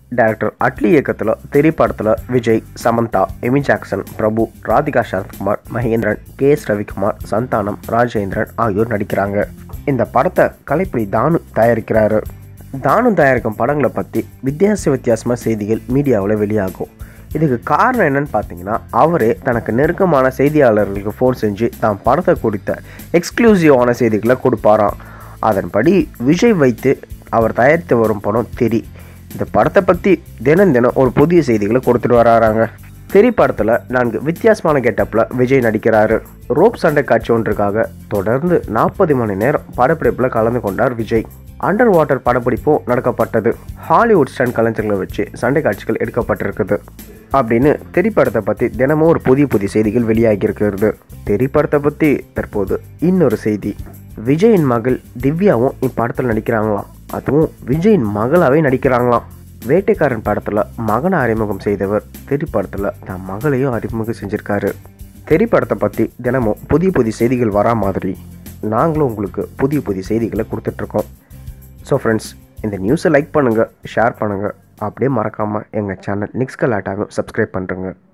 director Atlee இயக்கத்தில் தெரி படத்தில் Vijay Samantha Amy Jackson Prabhu Radhika Sarathkumar Mahendran K S Ravikumar Santhanam Rajendran ஆகியோர் நடிக்கிறாங்க இந்த படத்தை கலைப்புலி தானு தயாரிக்கிறாரு தானு தயாரிக்கும் படங்களை பற்றி வித்தியாச வித்தியாசமான செய்திகள் மீடியாவில் வெளியாகும் இதுக்கு காரணம் என்னன்னு பார்த்தீங்கன்னா அவரே தனக்கு நெருக்கமான செய்தியாளர்களுக்கு ஃபோன் செஞ்சு தான் படத்தை குறித்த எக்ஸ்க்ளூசிவான செய்திகளை கொடுப்பாராம் அதன்படி விஜய் வைத்து அவர் தயாரித்து வரும் படம் தெரி இந்த படத்தை பற்றி தினம் தினம் ஒரு புதிய செய்திகளை கொடுத்துட்டு வராறாங்க தெரி படத்தில் நான்கு வித்தியாசமான கெட்டப்பில் விஜய் நடிக்கிறாரு ரோப் சண்டை காட்சி ஒன்றுக்காக தொடர்ந்து நாற்பது மணி நேரம் படப்பிடிப்பில் கலந்து கொண்டார் விஜய் அண்டர் வாட்டர் படப்பிடிப்பும் நடக்கப்பட்டது ஹாலிவுட் ஸ்டன் கலைஞர்களை வச்சு சண்டை காட்சிகள் எடுக்கப்பட்டிருக்குது அப்படின்னு தெரி படத்தை பற்றி தினமும் ஒரு புதிய புதிய செய்திகள் வெளியாகி இருக்கிறது தெரி படத்தை பற்றி தற்போது இன்னொரு செய்தி விஜயின் மகள் திவ்யாவும் இப்படத்தில் நடிக்கிறாங்களாம் அதுவும் விஜயின் மகளாவே நடிக்கிறாங்களாம் வேட்டைக்காரன் படத்தில் மகனை அறிமுகம் செய்தவர் தெரி படத்தில் தன் மகளையும் அறிமுகம் செஞ்சிருக்காரு தெரி படத்தை பற்றி தினமும் புதிய புதிய செய்திகள் வரா மாதிரி நாங்களும் உங்களுக்கு புதிய புதிய செய்திகளை கொடுத்துட்ருக்கோம் ஸோ ஃப்ரெண்ட்ஸ் இந்த நியூஸை லைக் பண்ணுங்கள் ஷேர் பண்ணுங்கள் அப்படியே மறக்காமல் எங்கள் சேனல் நிக்ஸ் கலாட்டாக சப்ஸ்கிரைப் பண்ணுறேங்க